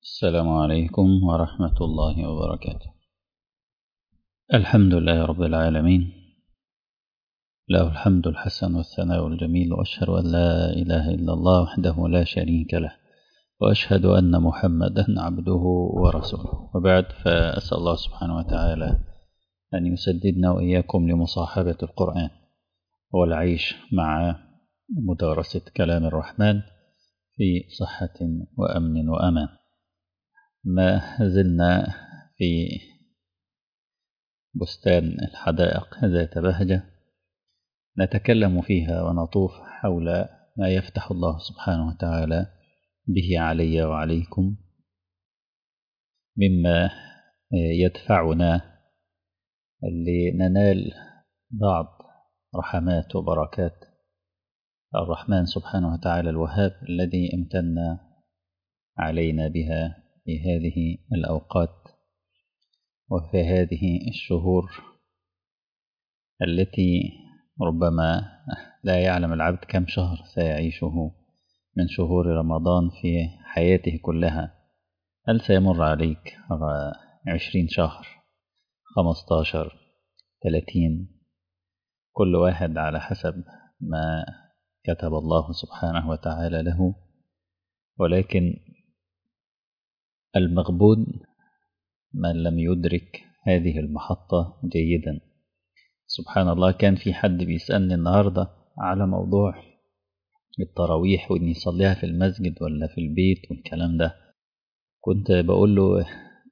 السلام عليكم ورحمة الله وبركاته الحمد لله رب العالمين له الحمد الحسن والثناء الجميل وأشهد أن لا إله إلا الله وحده لا شريك له وأشهد أن محمدا عبده ورسوله وبعد فأسأل الله سبحانه وتعالى أن يسددنا وإياكم لمصاحبة القرآن والعيش مع مدارسة كلام الرحمن في صحة وأمن وأمان ما زلنا في بستان الحدائق ذات بهجة نتكلم فيها ونطوف حول ما يفتح الله سبحانه وتعالى به علي وعليكم مما يدفعنا لننال بعض رحمات وبركات الرحمن سبحانه وتعالى الوهاب الذي امتن علينا بها في هذه الأوقات وفي هذه الشهور التي ربما لا يعلم العبد كم شهر سيعيشه من شهور رمضان في حياته كلها هل سيمر عليك عشرين شهر خمستاشر ثلاثين كل واحد على حسب ما كتب الله سبحانه وتعالى له ولكن المغبون من لم يدرك هذه المحطة جيدا سبحان الله كان في حد بيسألني النهاردة على موضوع التراويح وإن يصليها في المسجد ولا في البيت والكلام ده كنت بقول له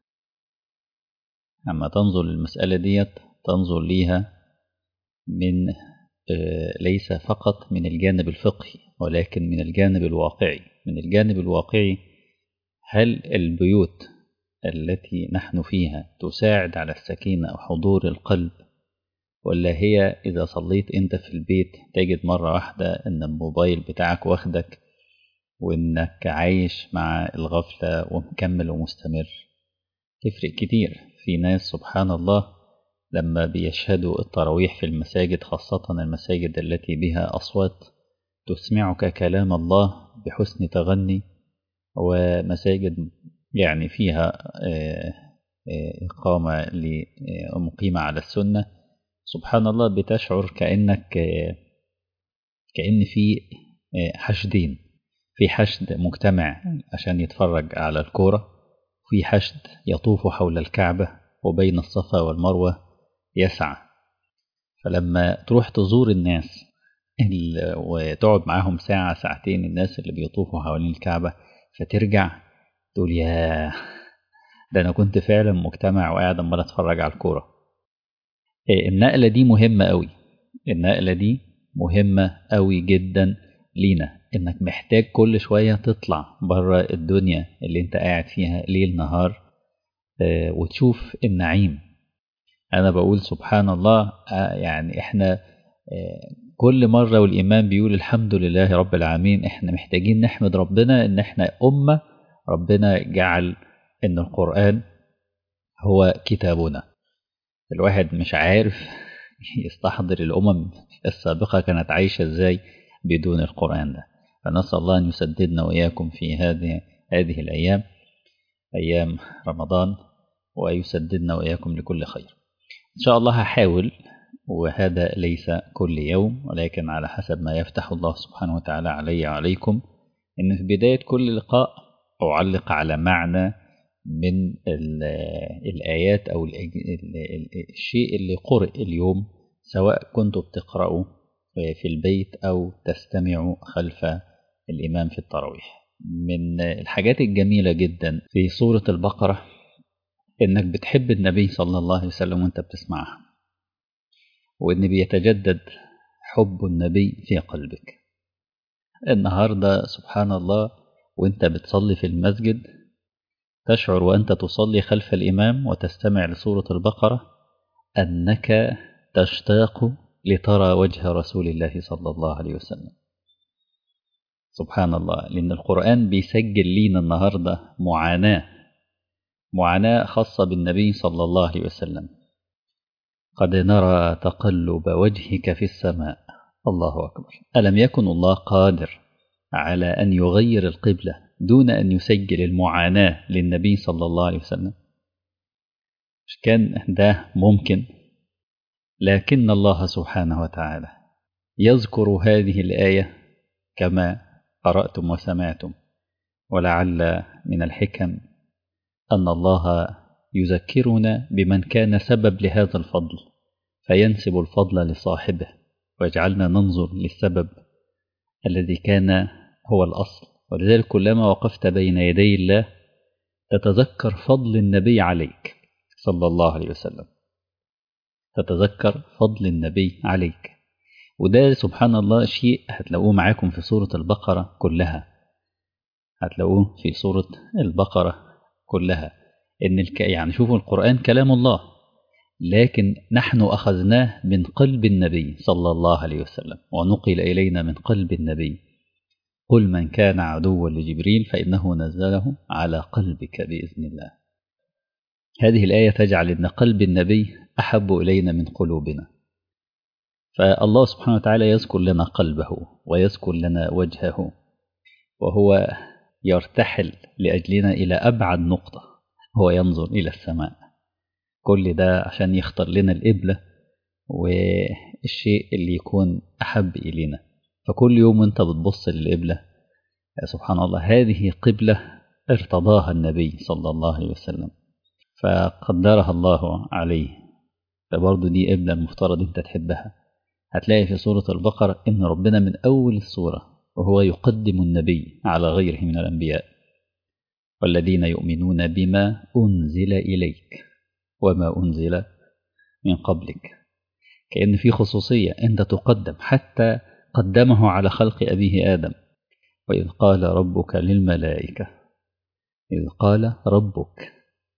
أما تنظر للمسألة ديت تنظر ليها من ليس فقط من الجانب الفقهي ولكن من الجانب الواقعي من الجانب الواقعي هل البيوت التي نحن فيها تساعد على السكينة أو حضور القلب ولا هي إذا صليت أنت في البيت تجد مرة واحدة أن الموبايل بتاعك واخدك وإنك عايش مع الغفلة ومكمل ومستمر تفرق كتير في ناس سبحان الله لما بيشهدوا التراويح في المساجد خاصة المساجد التي بها أصوات تسمعك كلام الله بحسن تغني ومساجد يعني فيها إقامة مقيمة على السنة سبحان الله بتشعر كأنك كأن في حشدين في حشد مجتمع عشان يتفرج على الكورة في حشد يطوف حول الكعبة وبين الصفا والمروة يسعى فلما تروح تزور الناس وتقعد معاهم ساعة ساعتين الناس اللي بيطوفوا حوالين الكعبة فترجع تقول يا ده أنا كنت فعلا مجتمع وقاعد أمال أتفرج على الكورة النقلة دي مهمة قوي النقلة دي مهمة قوي جدا لينا إنك محتاج كل شوية تطلع بره الدنيا اللي أنت قاعد فيها ليل نهار وتشوف النعيم أنا بقول سبحان الله يعني إحنا كل مرة والإمام بيقول الحمد لله رب العالمين إحنا محتاجين نحمد ربنا إن إحنا أمة ربنا جعل إن القرآن هو كتابنا الواحد مش عارف يستحضر الأمم السابقة كانت عايشة إزاي بدون القرآن ده فنسأل الله أن يسددنا وإياكم في هذه هذه الأيام أيام رمضان ويسددنا وإياكم لكل خير إن شاء الله هحاول وهذا ليس كل يوم ولكن على حسب ما يفتح الله سبحانه وتعالى علي وعليكم إن في بداية كل لقاء أعلق على معنى من الآيات أو الشيء اللي قرئ اليوم سواء كنتوا بتقرأوا في البيت أو تستمعوا خلف الإمام في التراويح من الحاجات الجميلة جدا في سورة البقرة إنك بتحب النبي صلى الله عليه وسلم وأنت بتسمعها وإن بيتجدد حب النبي في قلبك النهاردة سبحان الله وأنت بتصلي في المسجد تشعر وأنت تصلي خلف الإمام وتستمع لسورة البقرة أنك تشتاق لترى وجه رسول الله صلى الله عليه وسلم سبحان الله لأن القرآن بيسجل لينا النهاردة معاناة معاناة خاصة بالنبي صلى الله عليه وسلم قد نرى تقلب وجهك في السماء الله أكبر ألم يكن الله قادر على أن يغير القبلة دون أن يسجل المعاناة للنبي صلى الله عليه وسلم مش كان ده ممكن لكن الله سبحانه وتعالى يذكر هذه الآية كما قرأتم وسمعتم ولعل من الحكم أن الله يذكرنا بمن كان سبب لهذا الفضل فينسب الفضل لصاحبه ويجعلنا ننظر للسبب الذي كان هو الأصل ولذلك كلما وقفت بين يدي الله تتذكر فضل النبي عليك صلى الله عليه وسلم تتذكر فضل النبي عليك وده سبحان الله شيء هتلاقوه معاكم في سورة البقرة كلها هتلاقوه في سورة البقرة كلها إن الك... يعني شوفوا القرآن كلام الله لكن نحن أخذناه من قلب النبي صلى الله عليه وسلم ونقل إلينا من قلب النبي قل من كان عدوا لجبريل فإنه نزله على قلبك بإذن الله هذه الآية تجعل أن قلب النبي أحب إلينا من قلوبنا فالله سبحانه وتعالى يذكر لنا قلبه ويذكر لنا وجهه وهو يرتحل لأجلنا إلى أبعد نقطة هو ينظر إلى السماء كل ده عشان يختار لنا القبلة والشيء اللي يكون أحب إلينا فكل يوم وانت بتبص للقبلة يا سبحان الله هذه قبلة ارتضاها النبي صلى الله عليه وسلم فقدرها الله عليه فبرضه دي قبلة المفترض انت تحبها هتلاقي في سورة البقرة إن ربنا من أول السورة وهو يقدم النبي على غيره من الأنبياء والذين يؤمنون بما أنزل إليك وما أنزل من قبلك كأن في خصوصية أنت تقدم حتى قدمه على خلق أبيه آدم وإذ قال ربك للملائكة إذ قال ربك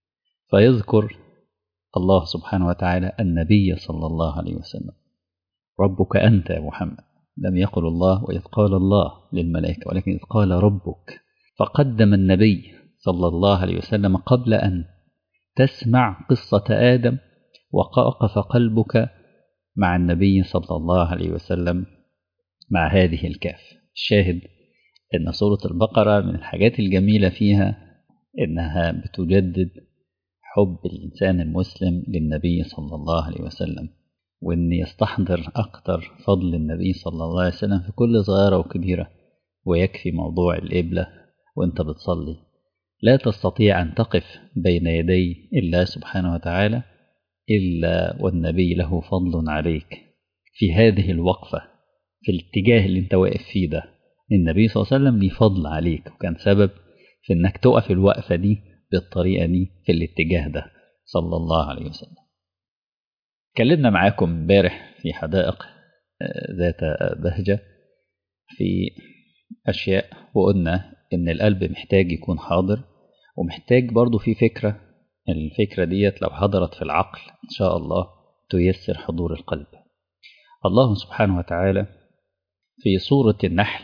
فيذكر الله سبحانه وتعالى النبي صلى الله عليه وسلم ربك أنت يا محمد لم يقل الله وإذ قال الله للملائكة ولكن إذ قال ربك فقدم النبي صلى الله عليه وسلم قبل أن تسمع قصة آدم وقف قلبك مع النبي صلى الله عليه وسلم مع هذه الكاف الشاهد أن سورة البقرة من الحاجات الجميلة فيها إنها بتجدد حب الإنسان المسلم للنبي صلى الله عليه وسلم وإن يستحضر أكتر فضل النبي صلى الله عليه وسلم في كل صغيرة وكبيرة ويكفي موضوع القبلة وإنت بتصلي لا تستطيع أن تقف بين يدي الله سبحانه وتعالى إلا والنبي له فضل عليك في هذه الوقفة في الاتجاه اللي انت واقف فيه ده النبي صلى الله عليه وسلم ليه فضل عليك وكان سبب في انك تقف الوقفة دي بالطريقة دي في الاتجاه ده صلى الله عليه وسلم اتكلمنا معاكم امبارح في حدائق ذات بهجة في أشياء وقلنا إن القلب محتاج يكون حاضر ومحتاج برضو في فكرة الفكرة ديت لو حضرت في العقل إن شاء الله تيسر حضور القلب الله سبحانه وتعالى في سورة النحل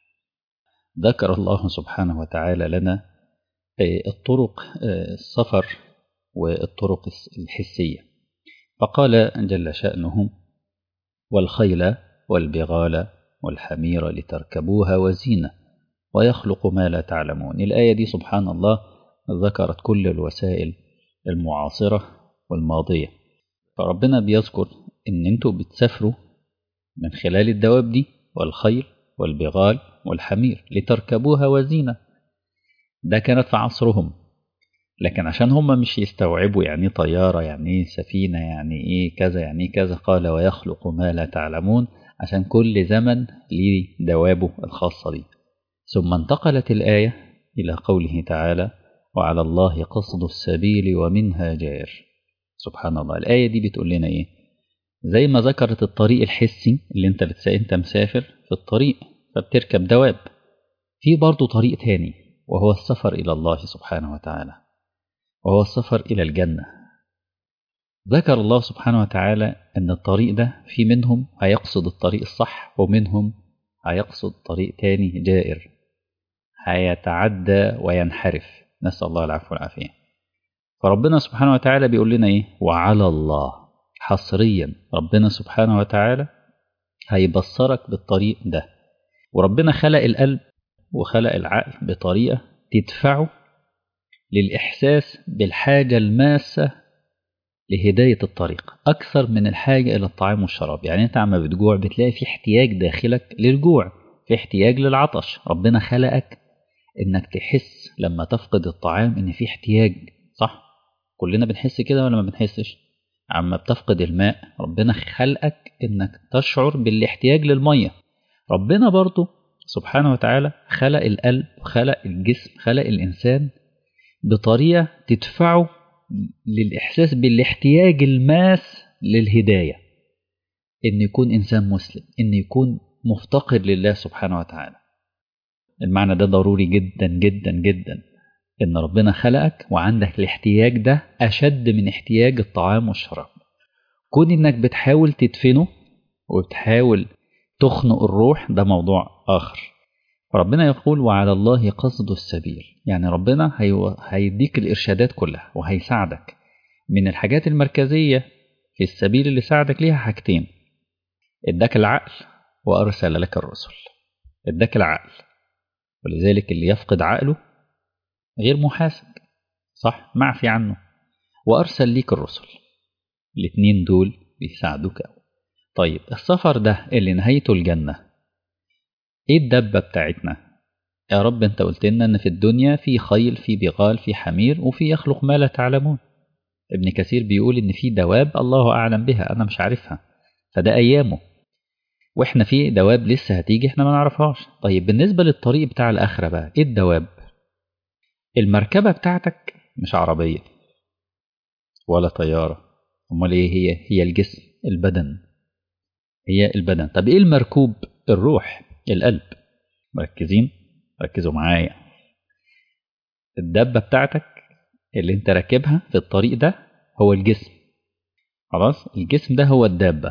ذكر الله سبحانه وتعالى لنا الطرق السفر والطرق الحسية فقال جل شأنه والخيل والبغال والحمير لتركبوها وزينة ويخلق ما لا تعلمون الآية دي سبحان الله ذكرت كل الوسائل المعاصرة والماضية فربنا بيذكر إن أنتوا بتسافروا من خلال الدواب دي والخيل والبغال والحمير لتركبوها وزينة ده كانت في عصرهم لكن عشان هم مش يستوعبوا يعني ايه طيارة يعني ايه سفينة يعني ايه كذا يعني ايه كذا قال ويخلق ما لا تعلمون عشان كل زمن ليه دوابه الخاصة دي ثم انتقلت الآية إلى قوله تعالى وعلى الله قصد السبيل ومنها جائر سبحان الله الآية دي بتقول لنا إيه زي ما ذكرت الطريق الحسي اللي انت بتسا انت مسافر في الطريق فبتركب دواب في برضه طريق تاني وهو السفر إلى الله سبحانه وتعالى وهو السفر إلى الجنة ذكر الله سبحانه وتعالى أن الطريق ده في منهم هيقصد الطريق الصح ومنهم هيقصد طريق تاني جائر هيتعدى وينحرف نسأل الله العفو والعافية فربنا سبحانه وتعالى بيقول لنا إيه وعلى الله حصريا ربنا سبحانه وتعالى هيبصرك بالطريق ده وربنا خلق القلب وخلق العقل بطريقة تدفعه للإحساس بالحاجة الماسة لهداية الطريق أكثر من الحاجة إلى الطعام والشراب يعني أنت عما بتجوع بتلاقي في احتياج داخلك للجوع في احتياج للعطش ربنا خلقك إنك تحس لما تفقد الطعام إن في احتياج صح كلنا بنحس كده ولا ما بنحسش عما بتفقد الماء ربنا خلقك إنك تشعر بالاحتياج للمية ربنا برضو سبحانه وتعالى خلق القلب وخلق الجسم خلق الإنسان بطريقة تدفعه للإحساس بالاحتياج الماس للهداية إن يكون إنسان مسلم إن يكون مفتقر لله سبحانه وتعالى المعنى ده ضروري جدا جدا جدا إن ربنا خلقك وعندك الاحتياج ده أشد من احتياج الطعام والشراب كون إنك بتحاول تدفنه وبتحاول تخنق الروح ده موضوع آخر ربنا يقول وعلى الله قصد السبيل يعني ربنا هيديك الإرشادات كلها وهيساعدك من الحاجات المركزية في السبيل اللي ساعدك ليها حاجتين اداك العقل وأرسل لك الرسل اداك العقل ولذلك اللي يفقد عقله غير محاسب صح معفي عنه وأرسل ليك الرسل الاتنين دول بيساعدوك أوي طيب السفر ده اللي نهايته الجنة ايه الدبة بتاعتنا يا رب انت قلت لنا ان في الدنيا في خيل في بغال في حمير وفي يخلق ما لا تعلمون ابن كثير بيقول ان في دواب الله اعلم بها انا مش عارفها فده ايامه واحنا في دواب لسه هتيجي احنا ما نعرفهاش طيب بالنسبة للطريق بتاع الاخرة بقى ايه الدواب المركبة بتاعتك مش عربية ولا طيارة امال ايه هي هي الجسم البدن هي البدن طب ايه المركوب الروح القلب مركزين ركزوا معايا الدبة بتاعتك اللي انت راكبها في الطريق ده هو الجسم خلاص الجسم ده هو الدابة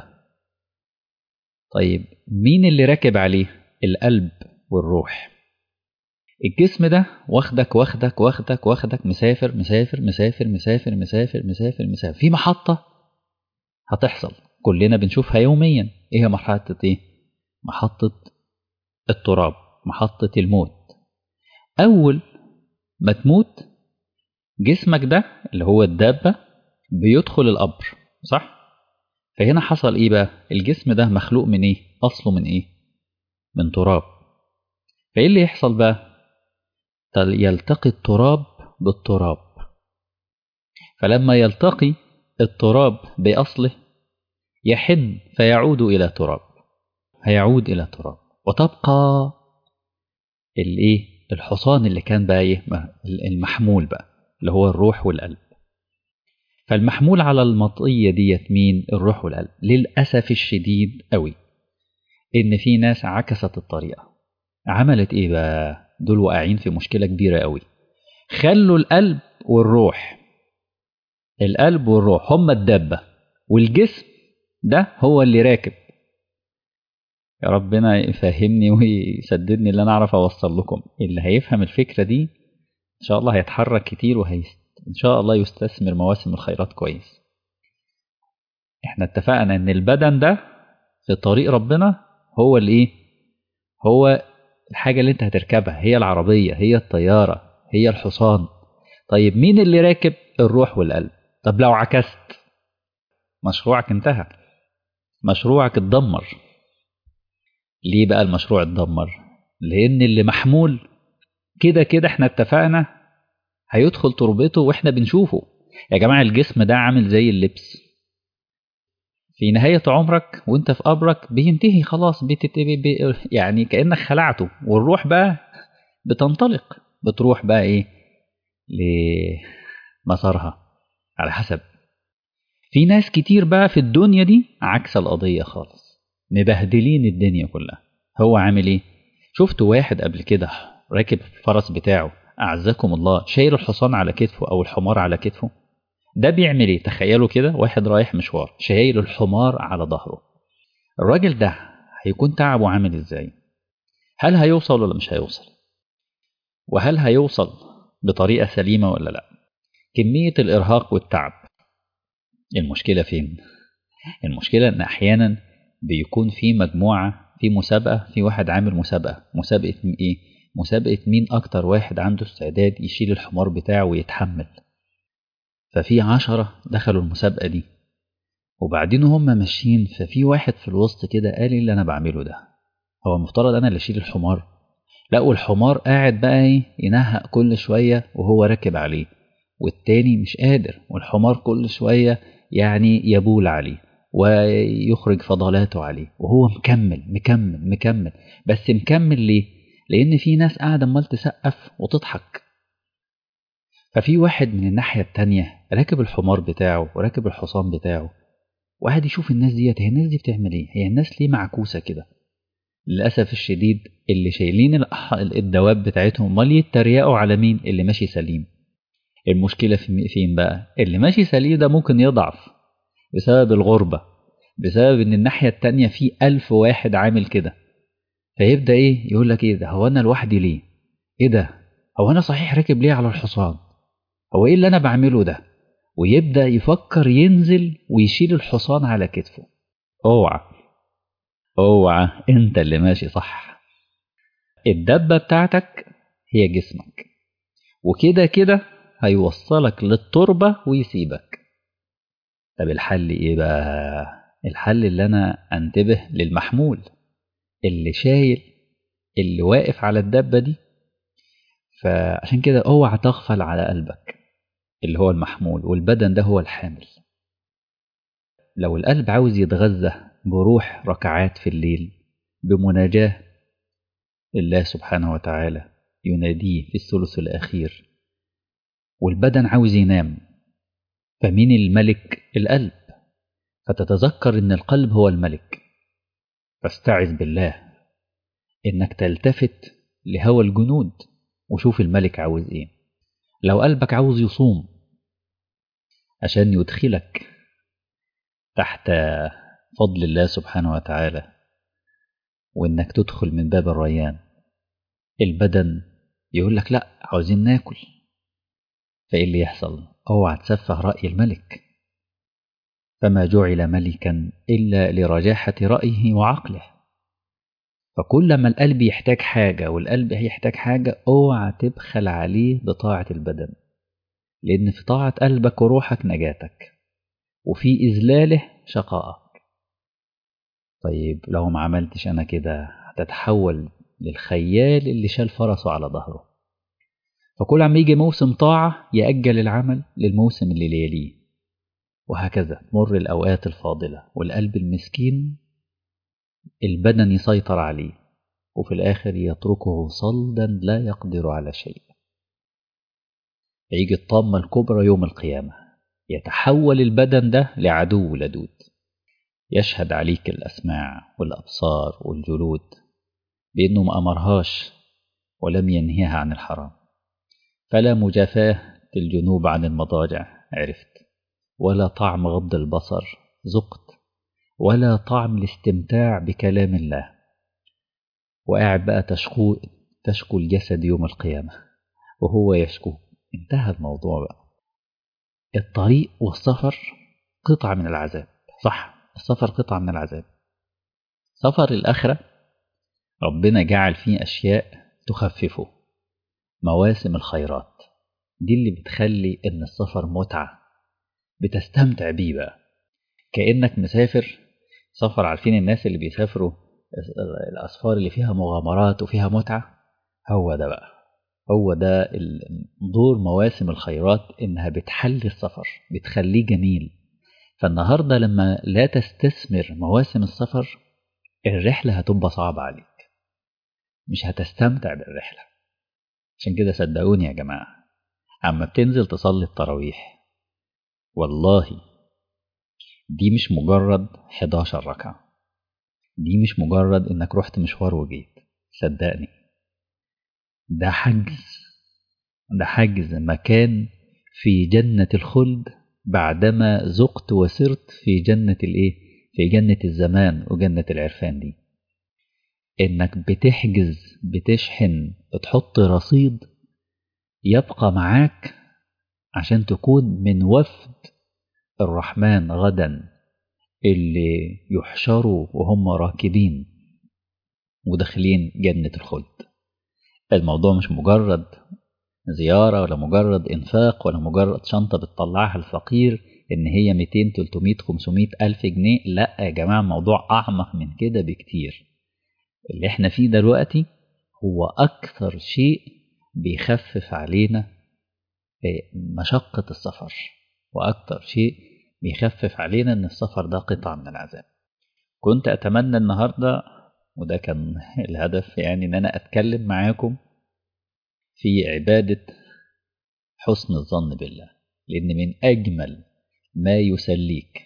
طيب مين اللي راكب عليه القلب والروح الجسم ده واخدك واخدك واخدك واخدك مسافر مسافر مسافر مسافر مسافر مسافر مسافر في محطة هتحصل كلنا بنشوفها يوميا ايه هي محطة ايه محطة التراب محطة الموت أول ما تموت جسمك ده اللي هو الدابة بيدخل القبر صح؟ فهنا حصل إيه بقى؟ الجسم ده مخلوق من إيه؟ أصله من إيه؟ من تراب فإيه اللي يحصل بقى؟ يلتقي التراب بالتراب فلما يلتقي التراب بأصله يحن فيعود إلى تراب هيعود إلى تراب وتبقى الايه الحصان اللي كان بقى ايه المحمول بقى اللي هو الروح والقلب فالمحمول على المطية ديت مين الروح والقلب للأسف الشديد قوي إن في ناس عكست الطريقة عملت إيه بقى دول واقعين في مشكلة كبيرة قوي خلوا القلب والروح القلب والروح هما الدابة والجسم ده هو اللي راكب يا ربنا يفهمني ويسددني اللي انا اعرف اوصل لكم اللي هيفهم الفكره دي ان شاء الله هيتحرك كتير وهي ان شاء الله يستثمر مواسم الخيرات كويس احنا اتفقنا ان البدن ده في طريق ربنا هو الايه هو الحاجه اللي انت هتركبها هي العربيه هي الطياره هي الحصان طيب مين اللي راكب الروح والقلب طب لو عكست مشروعك انتهى مشروعك اتدمر ليه بقى المشروع اتدمر لان اللي محمول كده كده احنا اتفقنا هيدخل تربته واحنا بنشوفه يا جماعه الجسم ده عامل زي اللبس في نهاية عمرك وانت في قبرك بينتهي خلاص بتت... بي... يعني كأنك خلعته والروح بقى بتنطلق بتروح بقى ايه لمسارها على حسب في ناس كتير بقى في الدنيا دي عكس القضية خالص مبهدلين الدنيا كلها هو عامل ايه شفت واحد قبل كده راكب الفرس بتاعه اعزكم الله شايل الحصان على كتفه او الحمار على كتفه ده بيعمل ايه تخيلوا كده واحد رايح مشوار شايل الحمار على ظهره الراجل ده هيكون تعبه عامل ازاي هل هيوصل ولا مش هيوصل وهل هيوصل بطريقة سليمة ولا لا كمية الإرهاق والتعب المشكلة فين المشكلة ان احيانا بيكون في مجموعة في مسابقة في واحد عامل مسابقة مسابقة ايه مسابقة مين أكتر واحد عنده استعداد يشيل الحمار بتاعه ويتحمل ففي عشرة دخلوا المسابقة دي وبعدين هم ماشيين ففي واحد في الوسط كده قال إيه اللي أنا بعمله ده هو المفترض أنا اللي أشيل الحمار لا والحمار قاعد بقى ايه ينهق كل شوية وهو راكب عليه والتاني مش قادر والحمار كل شوية يعني يبول عليه ويخرج فضلاته عليه وهو مكمل مكمل مكمل بس مكمل ليه؟ لأن في ناس قاعدة أمال تسقف وتضحك ففي واحد من الناحية التانية راكب الحمار بتاعه وراكب الحصان بتاعه وقاعد يشوف الناس ديت هي الناس دي بتعمل ايه؟ هي الناس ليه معكوسة كده؟ للأسف الشديد اللي شايلين الدواب بتاعتهم امال يتريقوا على مين اللي ماشي سليم المشكلة في فين بقى اللي ماشي سليم ده ممكن يضعف بسبب الغربة بسبب ان الناحية التانية في ألف واحد عامل كده فيبدأ ايه يقول لك ايه ده هو انا لوحدي ليه ايه ده هو انا صحيح راكب ليه على الحصان هو ايه اللي انا بعمله ده ويبدأ يفكر ينزل ويشيل الحصان على كتفه اوعى اوعى انت اللي ماشي صح الدبة بتاعتك هي جسمك وكده كده هيوصلك للتربة ويسيبك طب الحل ايه بقى الحل اللي انا انتبه للمحمول اللي شايل اللي واقف على الدبة دي فعشان كده اوعى تغفل على قلبك اللي هو المحمول والبدن ده هو الحامل لو القلب عاوز يتغذى بروح ركعات في الليل بمناجاة لله سبحانه وتعالى يناديه في الثلث الأخير والبدن عاوز ينام فمين الملك القلب فتتذكر ان القلب هو الملك فاستعذ بالله انك تلتفت لهوى الجنود وشوف الملك عاوز ايه لو قلبك عاوز يصوم عشان يدخلك تحت فضل الله سبحانه وتعالى وانك تدخل من باب الريان البدن يقول لك لا عاوزين ناكل فايه اللي يحصل اوعى تسفه راي الملك فما جعل ملكا الا لرجاحه رايه وعقله فكلما القلب يحتاج حاجه والقلب هيحتاج حاجه اوعى تبخل عليه بطاعه البدن لان في طاعه قلبك وروحك نجاتك وفي اذلاله شقائك طيب لو ما عملتش انا كده هتتحول للخيال اللي شال فرسه على ظهره فكل عم يجي موسم طاعة يأجل العمل للموسم اللي يليه وهكذا تمر الأوقات الفاضلة والقلب المسكين البدن يسيطر عليه وفي الآخر يتركه صلدا لا يقدر على شيء يجي الطامة الكبرى يوم القيامة يتحول البدن ده لعدو لدود يشهد عليك الأسماع والأبصار والجلود بأنه ما أمرهاش ولم ينهيها عن الحرام فلا مجافاة الجنوب عن المضاجع عرفت ولا طعم غض البصر ذقت ولا طعم الاستمتاع بكلام الله وقاعد بقى تشكو تشكو الجسد يوم القيامة وهو يشكو انتهى الموضوع بقى الطريق والسفر قطعة من العذاب صح السفر قطعة من العذاب سفر الآخرة ربنا جعل فيه أشياء تخففه مواسم الخيرات دي اللي بتخلي إن السفر متعة بتستمتع بيه بقى كأنك مسافر سفر عارفين الناس اللي بيسافروا الأسفار اللي فيها مغامرات وفيها متعة هو ده بقى هو ده دور مواسم الخيرات إنها بتحلي السفر بتخليه جميل فالنهاردة لما لا تستثمر مواسم السفر الرحلة هتبقى صعبة عليك مش هتستمتع بالرحلة عشان كده صدقوني يا جماعة أما بتنزل تصلي التراويح والله دي مش مجرد 11 ركعة دي مش مجرد إنك رحت مشوار وجيت صدقني ده حجز ده حجز مكان في جنة الخلد بعدما ذقت وسرت في جنة الإيه؟ في جنة الزمان وجنة العرفان دي إنك بتحجز بتشحن بتحط رصيد يبقى معاك عشان تكون من وفد الرحمن غدا اللي يحشروا وهم راكبين وداخلين جنة الخلد الموضوع مش مجرد زيارة ولا مجرد إنفاق ولا مجرد شنطة بتطلعها الفقير إن هي 200 300 500 ألف جنيه لا يا جماعة الموضوع أعمق من كده بكتير اللي احنا فيه دلوقتي هو أكثر شيء بيخفف علينا مشقة السفر وأكثر شيء بيخفف علينا إن السفر ده قطعة من العذاب كنت أتمنى النهاردة وده كان الهدف يعني إن أنا أتكلم معاكم في عبادة حسن الظن بالله لأن من أجمل ما يسليك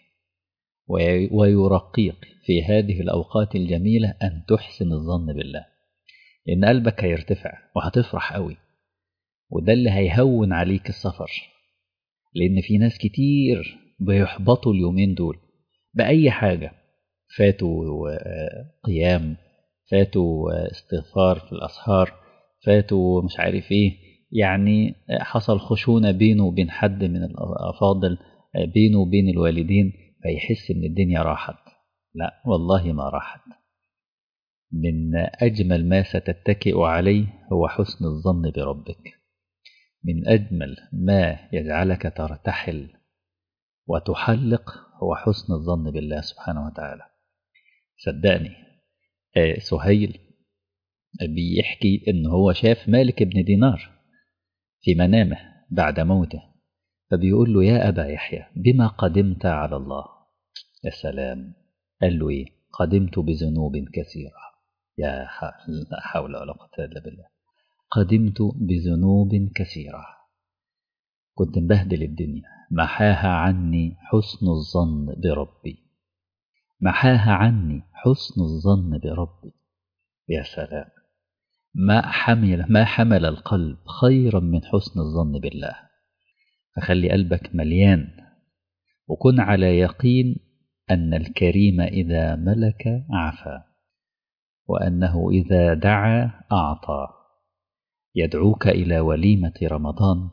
ويرقيك في هذه الأوقات الجميلة أن تحسن الظن بالله لأن قلبك هيرتفع وهتفرح قوي وده اللي هيهون عليك السفر لأن في ناس كتير بيحبطوا اليومين دول بأي حاجة فاتوا قيام فاتوا استغفار في الأسهار فاتوا مش عارف ايه يعني حصل خشونة بينه وبين حد من الأفاضل بينه وبين الوالدين فيحس ان الدنيا راحت لا والله ما راحت من أجمل ما ستتكئ عليه هو حسن الظن بربك من أجمل ما يجعلك ترتحل وتحلق هو حسن الظن بالله سبحانه وتعالى صدقني سهيل بيحكي ان هو شاف مالك بن دينار في منامه بعد موته فبيقول له يا أبا يحيى بما قدمت على الله يا سلام قال له ايه قدمت بذنوب كثيرة يا لا حول ولا قوة إلا بالله قدمت بذنوب كثيرة كنت مبهدل الدنيا محاها عني حسن الظن بربي محاها عني حسن الظن بربي يا سلام ما حمل ما حمل القلب خيرا من حسن الظن بالله فخلي قلبك مليان وكن على يقين أن الكريم إذا ملك عفا وأنه إذا دعا أعطى يدعوك إلى وليمة رمضان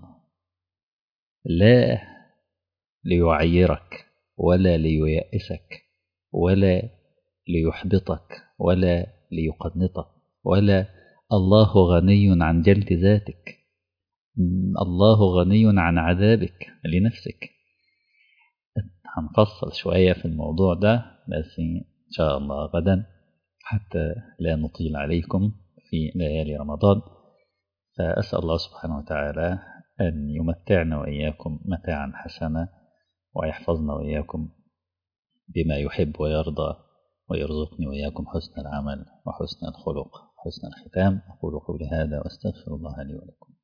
لا ليعيرك ولا لييأسك ولا ليحبطك ولا ليقنطك ولا الله غني عن جلد ذاتك الله غني عن عذابك لنفسك هنفصل شوية في الموضوع ده بس إن شاء الله غدا حتى لا نطيل عليكم في ليالي رمضان فأسأل الله سبحانه وتعالى أن يمتعنا وإياكم متاعا حسنا ويحفظنا وإياكم بما يحب ويرضى ويرزقني وإياكم حسن العمل وحسن الخلق وحسن الختام أقول قولي هذا وأستغفر الله لي ولكم